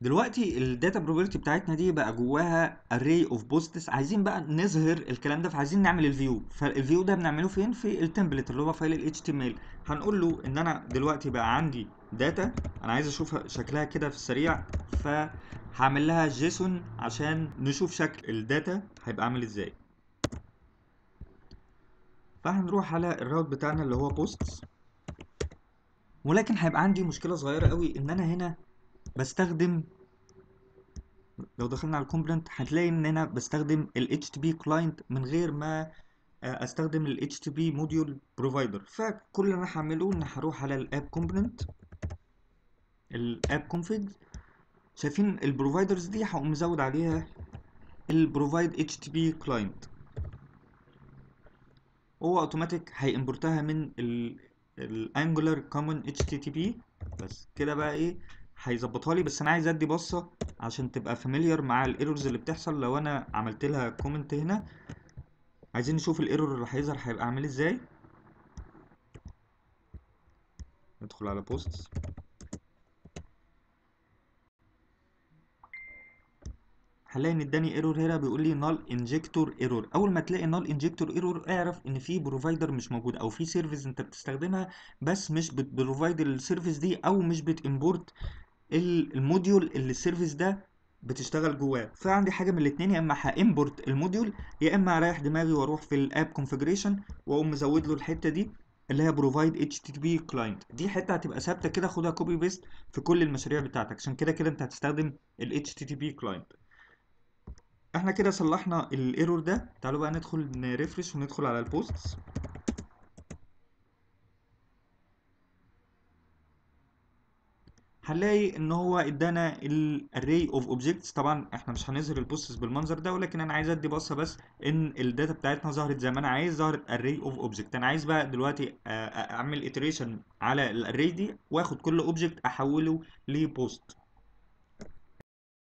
دلوقتي الداتا بروبرتي بتاعتنا دي بقى جواها array of posts عايزين بقى نظهر الكلام ده فعايزين نعمل الفيو فالفيو ده بنعمله فين في التمبلت اللي هو فايل ال HTML هنقول له ان انا دلوقتي بقى عندي داتا انا عايز اشوف شكلها كده في السريع فهعمل لها جيسون عشان نشوف شكل الداتا هيبقى عامل ازاي فهنروح على الراوت بتاعنا اللي هو posts ولكن هيبقى عندي مشكلة صغيرة قوي ان انا هنا بستخدم لو دخلنا على الكومبوننت هتلاقي ان انا بستخدم ال HTTP client من غير ما استخدم ال HTTP module provider فكل اللي انا هعمله ان هروح على الاب كومبوننت الاب config شايفين البروفايدرز دي هقوم مزود عليها البروفايد HTTP client هو اوتوماتيك هيمبورتها من الانجولار كومن HTTP بس كده بقى ايه هيظبطها لي بس انا عايز ادي بصه عشان تبقى فاميليار مع الايرورز اللي بتحصل لو انا عملت لها كومنت هنا عايزين نشوف الايرور اللي هيظهر هيبقى عامل ازاي ندخل على بوستس هنلاقي ان اداني ايرور هنا بيقول لي null injector error اول ما تلاقي null injector error اعرف ان في بروفايدر مش موجود او في سيرفيس انت بتستخدمها بس مش بتبروفايد السيرفيس دي او مش بتimporт الموديول اللي السيرفيس ده بتشتغل جواه فعندي حاجه من الاثنين يا اما هامبورت الموديول يا اما اريح دماغي واروح في الاب كونفيجريشن واقوم مزود له الحته دي اللي هي بروفايد اتش تي بي كلاينت دي حته هتبقى ثابته كده خدها كوبي بيست في كل المشاريع بتاعتك عشان كده كده انت هتستخدم ال HTTP كلاينت احنا كده صلحنا الايرور ده تعالوا بقى ندخل نريفرش وندخل على البوستس هنلاقي ان هو ادانا الاري اوف اوبجكتس طبعا احنا مش هنظهر البوستس بالمنظر ده ولكن انا عايز ادي بصه بس ان الداتا بتاعتنا ظهرت زي ما انا عايز ظهرت array اوف اوبجكت انا عايز بقى دلوقتي اعمل iteration على الاري دي واخد كل اوبجكت احوله لبوست